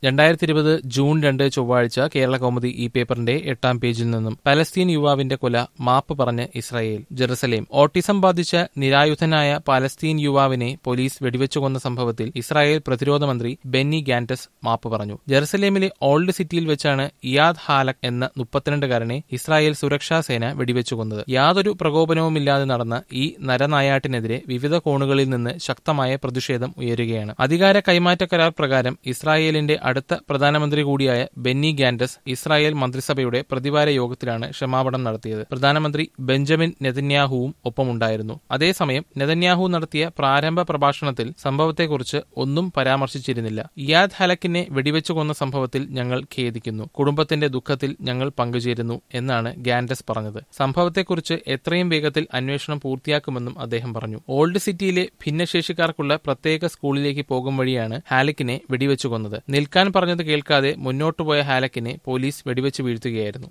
രണ്ടായിരത്തി ഇരുപത് ജൂൺ രണ്ട് ചൊവ്വാഴ്ച കേരള കൗമുദി ഈ പേപ്പറിന്റെ എട്ടാം പേജിൽ നിന്നും പലസ്തീൻ യുവാവിന്റെ കൊല മാപ്പ് പറഞ്ഞ് ഇസ്രായേൽ ജെറുസലേം ഓട്ടിസം ബാധിച്ച നിരായുധനായ പാലസ്തീൻ യുവാവിനെ പോലീസ് വെടിവെച്ചു കൊന്ന സംഭവത്തിൽ ഇസ്രായേൽ പ്രതിരോധ മന്ത്രി ബെന്നി ഗാന്റസ് മാപ്പ് പറഞ്ഞു ജെറുസലേമിലെ ഓൾഡ് സിറ്റിയിൽ വെച്ചാണ് ഇയാദ് ഹാലക് എന്ന മുപ്പത്തിരണ്ടുകാരനെ ഇസ്രായേൽ സുരക്ഷാ സേന വെടിവെച്ചു കൊന്നത് യാതൊരു പ്രകോപനവുമില്ലാതെ നടന്ന ഈ നരനായാട്ടിനെതിരെ വിവിധ കോണുകളിൽ നിന്ന് ശക്തമായ പ്രതിഷേധം ഉയരുകയാണ് അധികാര കൈമാറ്റ കരാർ പ്രകാരം ഇസ്രായേലിന്റെ അടുത്ത പ്രധാനമന്ത്രി കൂടിയായ ബെന്നി ഗാന്റസ് ഇസ്രായേൽ മന്ത്രിസഭയുടെ പ്രതിവാര യോഗത്തിലാണ് ക്ഷമാപണം നടത്തിയത് പ്രധാനമന്ത്രി ബെഞ്ചമിൻ നെതന്യാഹുവും ഒപ്പമുണ്ടായിരുന്നു അതേസമയം നെതന്യാഹു നടത്തിയ പ്രാരംഭ പ്രഭാഷണത്തിൽ സംഭവത്തെക്കുറിച്ച് ഒന്നും പരാമർശിച്ചിരുന്നില്ല ഇയാദ് ഹലക്കിനെ വെടിവെച്ചു കൊന്ന സംഭവത്തിൽ ഞങ്ങൾ ഖേദിക്കുന്നു കുടുംബത്തിന്റെ ദുഃഖത്തിൽ ഞങ്ങൾ പങ്കുചേരുന്നു എന്നാണ് ഗാൻഡസ് പറഞ്ഞത് സംഭവത്തെക്കുറിച്ച് എത്രയും വേഗത്തിൽ അന്വേഷണം പൂർത്തിയാക്കുമെന്നും അദ്ദേഹം പറഞ്ഞു ഓൾഡ് സിറ്റിയിലെ ഭിന്നശേഷിക്കാർക്കുള്ള പ്രത്യേക സ്കൂളിലേക്ക് പോകും വഴിയാണ് ഹാലക്കിനെ വെടിവെച്ചു കൊന്നത് നിൽക്കാൻ പറഞ്ഞത് കേൾക്കാതെ മുന്നോട്ടുപോയ ഹാലക്കിനെ പോലീസ് വെടിവെച്ച് വീഴ്ത്തുകയായിരുന്നു